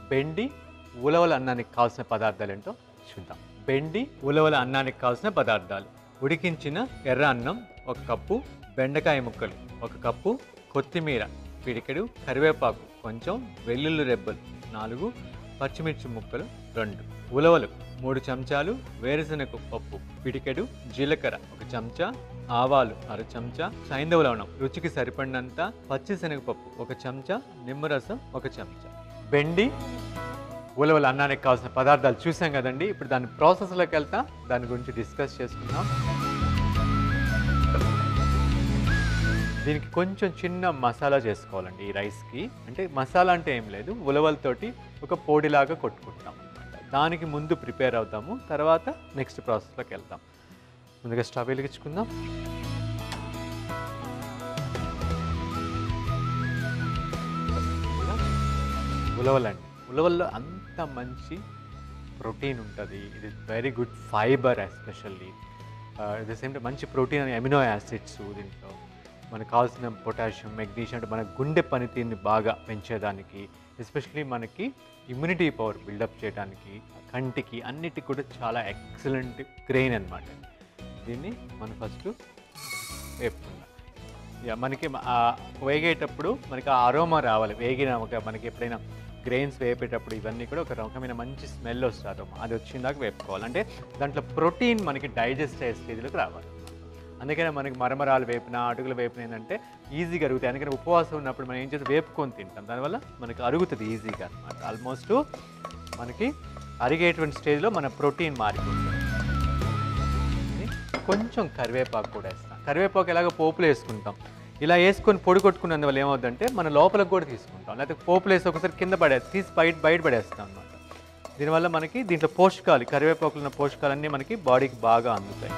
బెండి ఉలవల అన్నానికి కావాల్సిన పదార్థాలు ఏంటో చూద్దాం బెండి ఉలవల అన్నానికి కావాల్సిన పదార్థాలు ఉడికించిన ఎర్ర అన్నం ఒక కప్పు బెండకాయ ముక్కలు ఒక కప్పు కొత్తిమీర పిడికెడు కరివేపాకు కొంచెం వెల్లుల్లి రెబ్బలు నాలుగు పచ్చిమిర్చి ముక్కలు రెండు ఉలవలు మూడు చెంచాలు వేరుశనగ పప్పు పిడికెడు జీలకర్ర ఒక చెంచా ఆవాలు అర చెంచా సైంధవ లవణం రుచికి సరిపడినంత పచ్చిశనగపప్పు ఒక చెంచా నిమ్మరసం ఒక చెంచా బెండి ఉలవల అన్నానికి కావాల్సిన పదార్థాలు చూసాం కదండి ఇప్పుడు దాని ప్రాసెస్లోకి వెళ్తా దాని గురించి డిస్కస్ చేసుకుందాం దీనికి కొంచెం చిన్న మసాలా చేసుకోవాలండి ఈ రైస్కి అంటే మసాలా అంటే ఏం లేదు ఉలవలతోటి ఒక పొడిలాగా కొట్టుకుంటాం అన్నమాట దానికి ముందు ప్రిపేర్ అవుతాము తర్వాత నెక్స్ట్ ప్రాసెస్లోకి వెళ్తాం ముందుగా స్టవ్ వెలిగించుకుందాం ఉలవలండి ఉలవల్లో అంత మంచి ప్రోటీన్ ఉంటుంది ఇది very good fibre especially at the same time మంచి ప్రోటీన్ అని అమినో యాసిడ్స్ దీంట్లో మనకు కావాల్సిన పొటాషియం మెగ్నీషియం అంటే మన గుండె పనితీరుని బాగా పెంచేదానికి ఎస్పెషల్లీ మనకి ఇమ్యూనిటీ పవర్ బిల్డప్ చేయడానికి కంటికి అన్నిటికి కూడా చాలా ఎక్సలెంట్ గ్రెయిన్ అన్నమాట దీన్ని మనం ఫస్ట్ వేపుకుందాం యా, మనకి ఆ వేగేటప్పుడు మనకి ఆ అరోమా రావాలి వేగిన ఒక మనకి ఎప్పుడైనా గ్రెయిన్స్ వేపేటప్పుడు ఇవన్నీ కూడా ఒక రకమైన మంచి స్మెల్ వస్తుంది అరోమా అది వచ్చిందాక వేపుకోవాలి అంటే దాంట్లో ప్రోటీన్ మనకి డైజెస్ట్ అయ్యే స్టేజ్లోకి రావాలి అందుకనే మనకి మరమరాలు వేపిన అడుగులు వేపిన ఏంటంటే ఈజీగా అరుగుతాయి అందుకని ఉపవాసం ఉన్నప్పుడు మనం ఏం చేసి వేపుకొని తింటాం దానివల్ల మనకి అరుగుతుంది ఈజీగా అనమాట ఆల్మోస్ట్ మనకి అరిగేటువంటి స్టేజ్లో మన ప్రోటీన్ మారిపోతుంది కొంచెం కరివేపాకు కూడా వేస్తాం కరివేపాకు ఎలాగో పోపులు వేసుకుంటాం ఇలా వేసుకొని పొడి కొట్టుకున్నందువల్ల ఏమవుతుందంటే మన లోపలికి కూడా తీసుకుంటాం లేకపోతే పోపులు వేసి ఒకసారి కింద పడే తీసి బయట బయట పడేస్తాం అనమాట దీనివల్ల మనకి దీంట్లో పోషకాలు కరివేపాకులు ఉన్న పోషకాలన్నీ మనకి బాడీకి బాగా అందుతాయి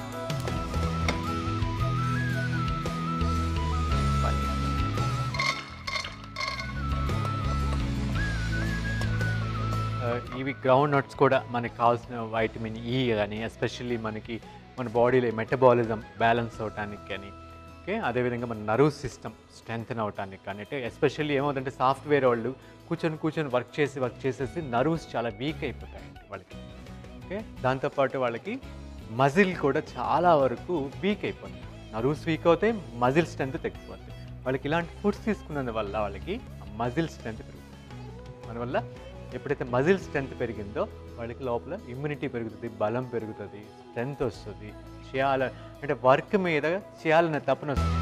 ఆ, ఇవి గ్రౌండ్ నట్స్ కూడా మనకి కావాల్సిన వైటమిన్ ఈ కానీ ఎస్పెషల్లీ మనకి మన బాడీలో మెటబాలిజం బ్యాలెన్స్ అవడానికి కానీ ఓకే అదేవిధంగా మన నర్వ్ సిస్టమ్ స్ట్రెంగ్తన్ అవడానికి కానీ అంటే ఎస్పెషల్లీ ఏమవుతుందంటే సాఫ్ట్వేర్ వాళ్ళు కూర్చొని కూర్చొని వర్క్ చేసి వర్క్ చేసేసి నర్వ్స్ చాలా వీక్ అయిపోతాయండి వాళ్ళకి ఓకే దాంతోపాటు వాళ్ళకి మజిల్ కూడా చాలా వరకు వీక్ అయిపోతుంది నర్వ్స్ వీక్ అవుతాయి మజిల్ స్ట్రెంత్ తగ్గిపోతుంది వాళ్ళకి ఇలాంటి ఫుడ్స్ తీసుకున్నందువల్ల వాళ్ళకి మజిల్ స్ట్రెంత్ పెరుగుతుంది మన వల్ల ఎప్పుడైతే మజిల్ స్ట్రెంత్ పెరిగిందో వాళ్ళకి లోపల ఇమ్యూనిటీ పెరుగుతుంది బలం పెరుగుతుంది స్ట్రెంత్ వస్తుంది చేయాల అంటే వర్క్ మీద చేయాలనే తపన వస్తుంది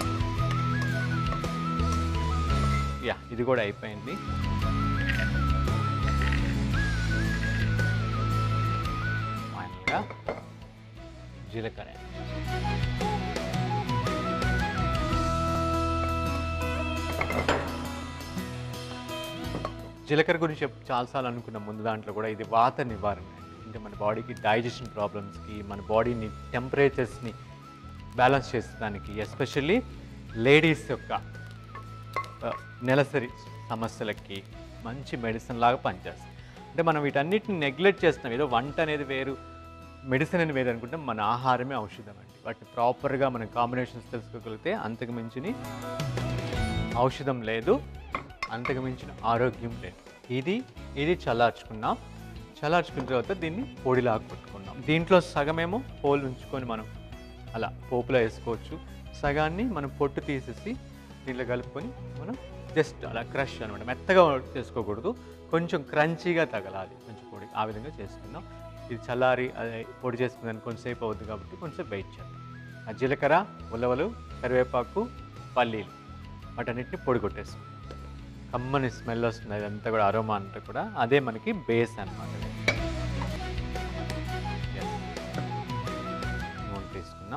యా ఇది కూడా అయిపోయింది ఫైనల్గా జీలకర్ర జీలకర్ర గురించి చెప్ చాలాసార్లు అనుకున్నాం ముందు దాంట్లో కూడా ఇది వాత నివారణ అంటే మన బాడీకి డైజెషన్ ప్రాబ్లమ్స్కి మన బాడీని టెంపరేచర్స్ని బ్యాలెన్స్ చేసేదానికి ఎస్పెషల్లీ లేడీస్ యొక్క ఆ, నెలసరి సమస్యలకి మంచి మెడిసిన్ లాగా పనిచేస్తుంది అంటే మనం వీటన్నిటిని నెగ్లెక్ట్ చేస్తున్నాం ఏదో వంట అనేది వేరు మెడిసిన్ అని వేరు అనుకుంటే మన ఆహారమే ఔషధం అండి వాటిని ప్రాపర్గా మనం కాంబినేషన్స్ తెలుసుకోగలిగితే అంతకు మించిని ఔషధం లేదు అంతకు మించిన ఆరోగ్యం లేదు ఇది ఇది చల్లార్చుకున్నాం చల్లార్చుకున్న తర్వాత దీన్ని పొడిలాగా కొట్టుకున్నాం దీంట్లో సగమేమో పోలు ఉంచుకొని మనం అలా పోపులో వేసుకోవచ్చు సగాన్ని మనం పొట్టు తీసేసి దీంట్లో కలుపుకొని మనం జస్ట్ అలా క్రష్ అనమాట మెత్తగా చేసుకోకూడదు కొంచెం క్రంచీగా తగలాలి కొంచెం పొడి ఆ విధంగా చేసుకుందాం ఇది చల్లారి అదే పొడి చేసుకుందానికి కొంచెంసేపు అవుతుంది కాబట్టి కొంచెం వెయిట్ చేద్దాం ఆ జీలకర్ర ఉలవలు కరివేపాకు పల్లీలు వాటన్నిటిని పొడి కొట్టేసుకుందాం కమ్మని స్మెల్ వస్తుంది అదంతా కూడా అరోమా అంతా కూడా అదే మనకి బేస్ అనమాట నూనె తీసుకుందాం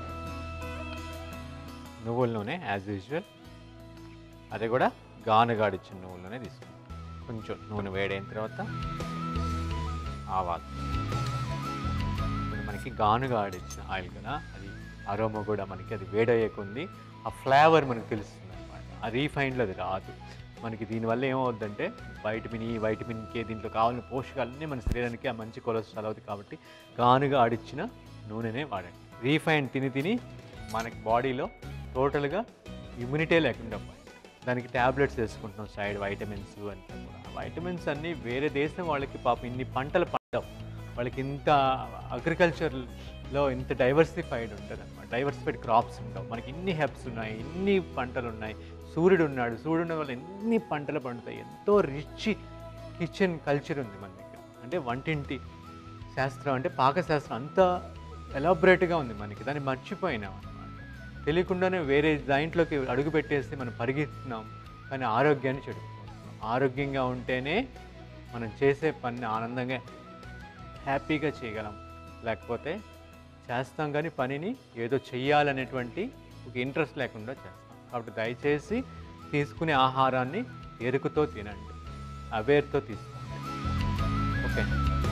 నువ్వుల నూనె యాజ్ యూజువల్ అది కూడా గానుగాడిచ్చిన నువ్వుల నూనె తీసుకుందాం కొంచెం నూనె వేడైన తర్వాత ఆవాలు ఇప్పుడు మనకి గానుగా ఆడిచ్చిన ఆయిల్ కదా అది అరోమా కూడా మనకి అది వేడయ్యకుంది ఆ ఫ్లేవర్ మనకు తెలుస్తుంది అనమాట ఆ రీఫైన్లో అది రాదు మనకి దీనివల్ల ఏమవుద్దంటే వైటమిన్ ఈ వైటమిన్ కే దీంట్లో కావాల్సిన పోషకాలన్నీ మన శరీరానికి ఆ మంచి కొలెస్ట్రాల్ అవుతుంది కాబట్టి గానుగా ఆడిచ్చిన నూనెనే వాడండి రీఫైన్ తిని తిని మనకి బాడీలో టోటల్గా ఇమ్యూనిటీ లేకుండా పోయింది దానికి ట్యాబ్లెట్స్ వేసుకుంటున్నాం సైడ్ వైటమిన్స్ అంతా కూడా వైటమిన్స్ అన్నీ వేరే దేశం వాళ్ళకి పాపం ఇన్ని పంటలు పండవు వాళ్ళకి ఇంత అగ్రికల్చర్లో ఇంత డైవర్సిఫైడ్ ఉంటుంది అనమాట డైవర్సిఫైడ్ క్రాప్స్ ఉండవు మనకి ఇన్ని హెబ్స్ ఉన్నాయి ఇన్ని పంటలు ఉన్నాయి సూర్యుడు ఉన్నాడు సూర్యుడు ఉన్న వల్ల ఎన్ని పంటలు పండుతాయి ఎంతో రిచ్ కిచెన్ కల్చర్ ఉంది మన దగ్గర అంటే వంటింటి శాస్త్రం అంటే పాకశాస్త్రం అంత ఎలాబరేట్గా ఉంది మనకి దాన్ని మర్చిపోయినాం అనమాట తెలియకుండానే వేరే దాంట్లోకి అడుగు పెట్టేసి మనం పరిగెత్తున్నాం కానీ ఆరోగ్యాన్ని చెడుకుపోతున్నాం ఆరోగ్యంగా ఉంటేనే మనం చేసే పని ఆనందంగా హ్యాపీగా చేయగలం లేకపోతే చేస్తాం కానీ పనిని ఏదో చెయ్యాలనేటువంటి ఒక ఇంట్రెస్ట్ లేకుండా చేస్తాం కాబట్టి దయచేసి తీసుకునే ఆహారాన్ని ఎరుకుతో తినండి అవేర్తో తీసుకోండి ఓకే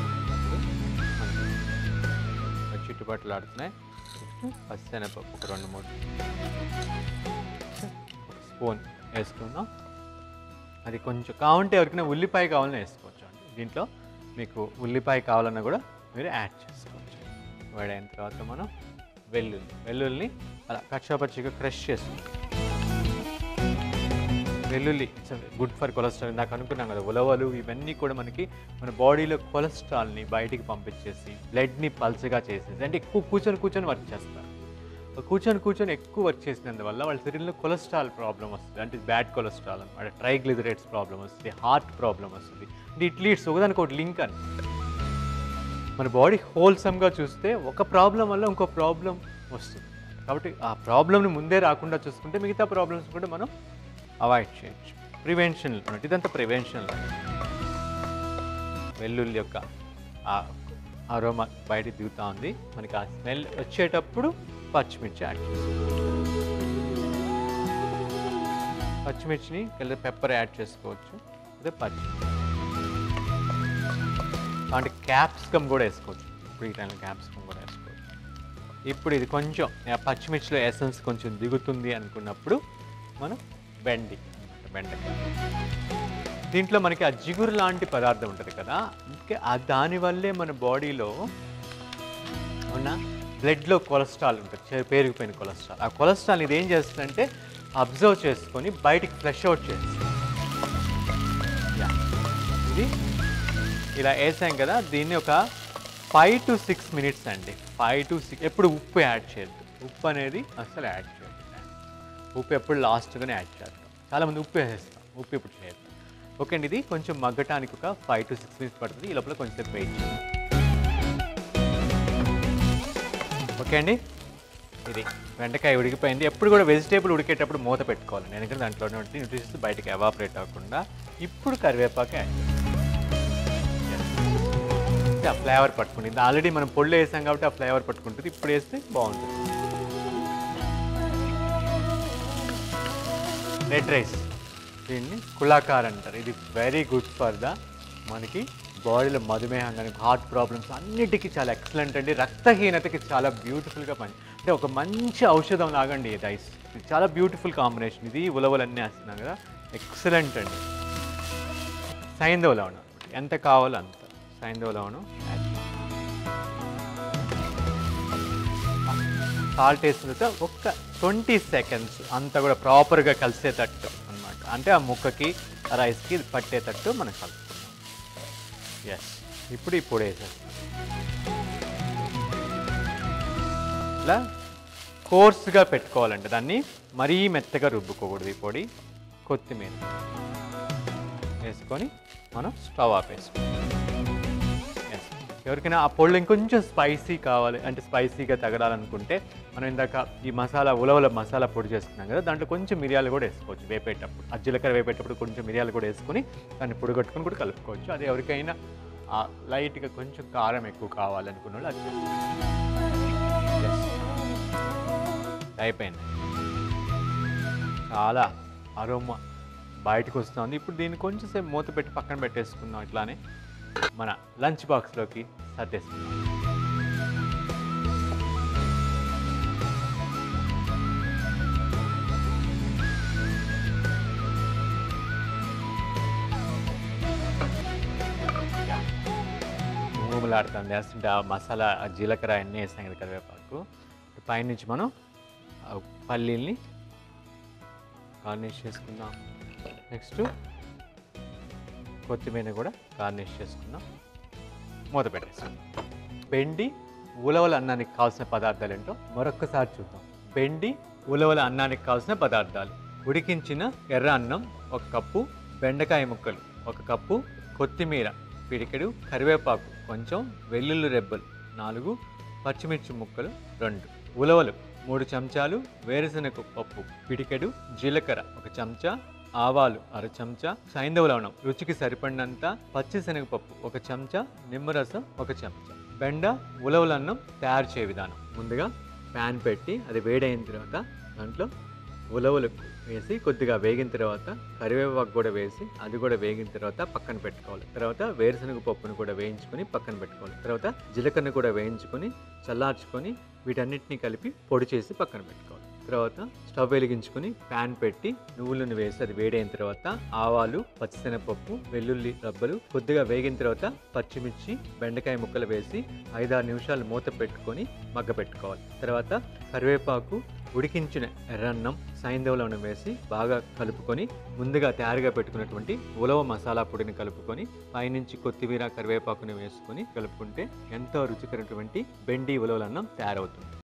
మనకి చుట్టుపక్కల ఆడుతున్నాయి పచ్చనపప్పు ఒక రెండు మూడు ఒక స్పూన్ వేసుకున్నాం అది కొంచెం కావాలంటే ఎవరికైనా ఉల్లిపాయ కావాలన్నా వేసుకోవచ్చు అండి దీంట్లో మీకు ఉల్లిపాయ కావాలన్నా కూడా మీరు యాడ్ చేసుకోవచ్చు వేడైన తర్వాత మనం వెల్లుల్లి వెల్లుల్లిని అలా కచ్చాపచ్చిగా క్రష్ చేసుకుంటాం వెల్లుల్లి ఇట్స్ గుడ్ ఫర్ కొలెస్ట్రాల్ ఇందాక అనుకున్నాం కదా ఉలవలు ఇవన్నీ కూడా మనకి మన బాడీలో కొలెస్ట్రాల్ని బయటికి పంపించేసి బ్లడ్ని పల్చగా చేసేసి అంటే ఎక్కువ కూర్చొని కూర్చొని వర్క్ చేస్తారు కూర్చొని కూర్చొని ఎక్కువ వర్క్ చేసినందువల్ల వాళ్ళ శరీరంలో కొలెస్ట్రాల్ ప్రాబ్లం వస్తుంది అంటే బ్యాడ్ కొలెస్ట్రాల్ అనమాట ట్రైగ్లిజరేట్స్ ప్రాబ్లం వస్తుంది హార్ట్ ప్రాబ్లం వస్తుంది అంటే ఇట్ లీడ్స్ ఒకదానికి ఒక లింక్ అని మన బాడీ హోల్సమ్గా చూస్తే ఒక ప్రాబ్లం వల్ల ఇంకో ప్రాబ్లం వస్తుంది కాబట్టి ఆ ప్రాబ్లమ్ని ముందే రాకుండా చూసుకుంటే మిగతా ప్రాబ్లమ్స్ కూడా మనం అవాయిడ్ చేయొచ్చు ప్రివెన్షన్ అన్నట్టు ఇదంతా ప్రివెన్షన్ వెల్లుల్లి యొక్క ఆ అరోమా బయట దిగుతూ ఉంది మనకి ఆ స్మెల్ వచ్చేటప్పుడు పచ్చిమిర్చి యాడ్ చేసుకోవచ్చు పచ్చిమిర్చిని కలర్ పెప్పర్ యాడ్ చేసుకోవచ్చు అదే పచ్చిమిర్చి అంటే క్యాప్సికమ్ కూడా వేసుకోవచ్చు ఇప్పుడు ఈ టైంలో క్యాప్సికమ్ కూడా వేసుకోవచ్చు ఇప్పుడు ఇది కొంచెం ఆ పచ్చిమిర్చిలో ఎసెన్స్ కొంచెం దిగుతుంది అనుకున్నప్పుడు మనం బెండి అన్నమాట బెండకాయ దీంట్లో మనకి ఆ జిగురు లాంటి పదార్థం ఉంటుంది కదా అందుకే ఆ దానివల్లే మన బాడీలో ఉన్న బ్లడ్లో కొలెస్ట్రాల్ ఉంటుంది చే- పేరుకుపోయిన కొలెస్ట్రాల్ ఆ కొలెస్ట్రాల్ ఇది ఏం చేస్తుందంటే అబ్జర్వ్ చేసుకొని బయటికి ఫ్లష్ అవుట్ చేస్తుంది యా. ఇది ఇలా వేసాం కదా దీన్ని ఒక ఫైవ్ టు సిక్స్ మినిట్స్ అండి ఫైవ్ టు సిక్స్ ఎప్పుడు ఉప్పు యాడ్ చేయొద్దు ఉప్పు అనేది అసలు యాడ్ చేయొద్దు ఉప్పు ఎప్పుడు లాస్ట్గానే యాడ్ చేస్తాం చాలామంది ఉప్పు వేసేస్తాం ఉప్పు ఇప్పుడు చేయొద్దు ఓకే అండి ఇది కొంచెం మగ్గటానికి ఒక ఫైవ్ టు సిక్స్ మినిట్స్ పడుతుంది ఈ లోపల కొంచెం వెయిట్ చేయండి ఓకే అండి ఇది బెండకాయ ఉడికిపోయింది ఎప్పుడు కూడా వెజిటేబుల్ ఉడికేటప్పుడు మూత పెట్టుకోవాలండి ఎందుకంటే దాంట్లో ఉన్నటువంటి న్యూట్రిషన్స్ బయటకి ఎవాపరేట్ అవ్వకుండా ఇప్పుడు కరివేపాకు యాడ్ చేయాలి ఆ ఫ్లేవర్ పట్టుకుంటుంది ఆల్రెడీ మనం పొళ్ళు వేసాం కాబట్టి ఆ ఫ్లేవర్ పట్టుకుంటుంది ఇప్పుడు వేస్తే బాగుంటుంది రెడ్ రైస్ దీన్ని కులాకార్ అంటారు ఇది వెరీ గుడ్ ఫర్ ద మనకి బాడీలో మధుమేహం కానీ హార్ట్ ప్రాబ్లమ్స్ అన్నిటికీ చాలా ఎక్సలెంట్ అండి రక్తహీనతకి చాలా బ్యూటిఫుల్గా పని అంటే ఒక మంచి ఔషధం లాగండి ఈ రైస్ ఇది చాలా బ్యూటిఫుల్ కాంబినేషన్ ఇది ఉలవలు అన్నీ వేస్తున్నాం కదా ఎక్సలెంట్ అండి సైంధవ లవణం ఎంత కావాలో అంత సైంధవ లవణం యాడ్ చేయాలి. సాల్ట్ వేసిన తర్వాత ఒక్క ట్వంటీ సెకండ్స్ అంతా కూడా ప్రాపర్గా కలిసేటట్టు అన్నమాట అంటే ఆ ముక్కకి ఆ రైస్కి ఇది పట్టేటట్టు మనం కలుపుకున్నాం ఎస్ ఇప్పుడు ఈ పొడి వేసేస్తాం ఇలా కోర్స్గా పెట్టుకోవాలంటే దాన్ని మరీ మెత్తగా రుబ్బుకోకూడదు ఈ పొడి కొత్తిమీర వేసుకొని మనం స్టవ్ ఆపేసుకోవాలి Yes. ఎవరికైనా ఆ పొళ్ళు ఇంకొంచెం స్పైసీ కావాలి అంటే స్పైసీగా తగలాలనుకుంటే మనం ఇందాక ఈ మసాలా ఉలవల మసాలా పొడి చేసుకున్నాం కదా దాంట్లో కొంచెం మిరియాలు కూడా వేసుకోవచ్చు వేపేటప్పుడు ఆ జీలకర్ర వేపేటప్పుడు కొంచెం మిరియాలు కూడా వేసుకొని దాన్ని పొడి కట్టుకొని కూడా కలుపుకోవచ్చు అది ఎవరికైనా ఆ లైట్గా కొంచెం కారం ఎక్కువ కావాలనుకున్న వాళ్ళు అది చేసుకోవచ్చు. Yes. అయిపోయింది చాలా అరోమా బయటకు వస్తుంది ఇప్పుడు దీన్ని కొంచెం సేపు మూత పెట్టి పక్కన పెట్టేసుకుందాం ఇట్లానే మన లంచ్ బాక్స్లోకి సర్దేసుకుందాం మూములాడుతుంది వేస్తుంటే ఆ మసాలా ఆ జీలకర్ర అన్నీ వేసాం కదా కరివేపాకు పైనుంచి మనం ఆ పల్లీల్ని గార్నిష్ చేసుకుందాం నెక్స్ట్ కొత్తిమీర కూడా గార్నిష్ చేసుకుందాం మూత పెట్టేస్తాం బెండి ఉలవల అన్నానికి కావాల్సిన పదార్థాలు ఏంటో మరొక్కసారి చూద్దాం బెండి ఉలవల అన్నానికి కావాల్సిన పదార్థాలు ఉడికించిన ఎర్ర అన్నం ఒక కప్పు బెండకాయ ముక్కలు ఒక కప్పు కొత్తిమీర పిడికెడు కరివేపాకు కొంచెం వెల్లుల్లి రెబ్బలు నాలుగు పచ్చిమిర్చి ముక్కలు రెండు ఉలవలు మూడు చెంచాలు వేరుశనగ పప్పు పిడికెడు జీలకర్ర ఒక చెంచా ఆవాలు అర చెంచా సైంధవ లవణం రుచికి సరిపడినంత పచ్చిశనగపప్పు ఒక చెంచా నిమ్మరసం ఒక చెంచా బెండ ఉలవలన్నం తయారు చేయ విధానం ముందుగా ప్యాన్ పెట్టి అది వేడైన తర్వాత దాంట్లో ఉలవలు వేసి కొద్దిగా వేగిన తర్వాత కరివేపాకు కూడా వేసి అది కూడా వేగిన తర్వాత పక్కన పెట్టుకోవాలి తర్వాత వేరుశనగ పప్పును కూడా వేయించుకొని పక్కన పెట్టుకోవాలి తర్వాత జీలకర్ర కూడా వేయించుకొని చల్లార్చుకొని వీటన్నిటిని కలిపి పొడి చేసి పక్కన పెట్టుకోవాలి తర్వాత స్టవ్ వెలిగించుకొని ప్యాన్ పెట్టి నువ్వులను వేసి అది వేడైన తర్వాత ఆవాలు పచ్చిశనగపప్పు వెల్లుల్లి రబ్బలు కొద్దిగా వేగిన తర్వాత పచ్చిమిర్చి బెండకాయ ముక్కలు వేసి ఐదారు నిమిషాలు మూత పెట్టుకొని మగ్గ పెట్టుకోవాలి తర్వాత కరివేపాకు ఉడికించిన ఎర్రన్నం సైంధవలను వేసి బాగా కలుపుకొని ముందుగా తయారుగా పెట్టుకున్నటువంటి ఉలవ మసాలా పొడిని కలుపుకొని పైనుంచి కొత్తిమీర కరివేపాకుని వేసుకొని కలుపుకుంటే ఎంతో రుచికరమైనటువంటి బెండి ఉలవలన్నం తయారవుతుంది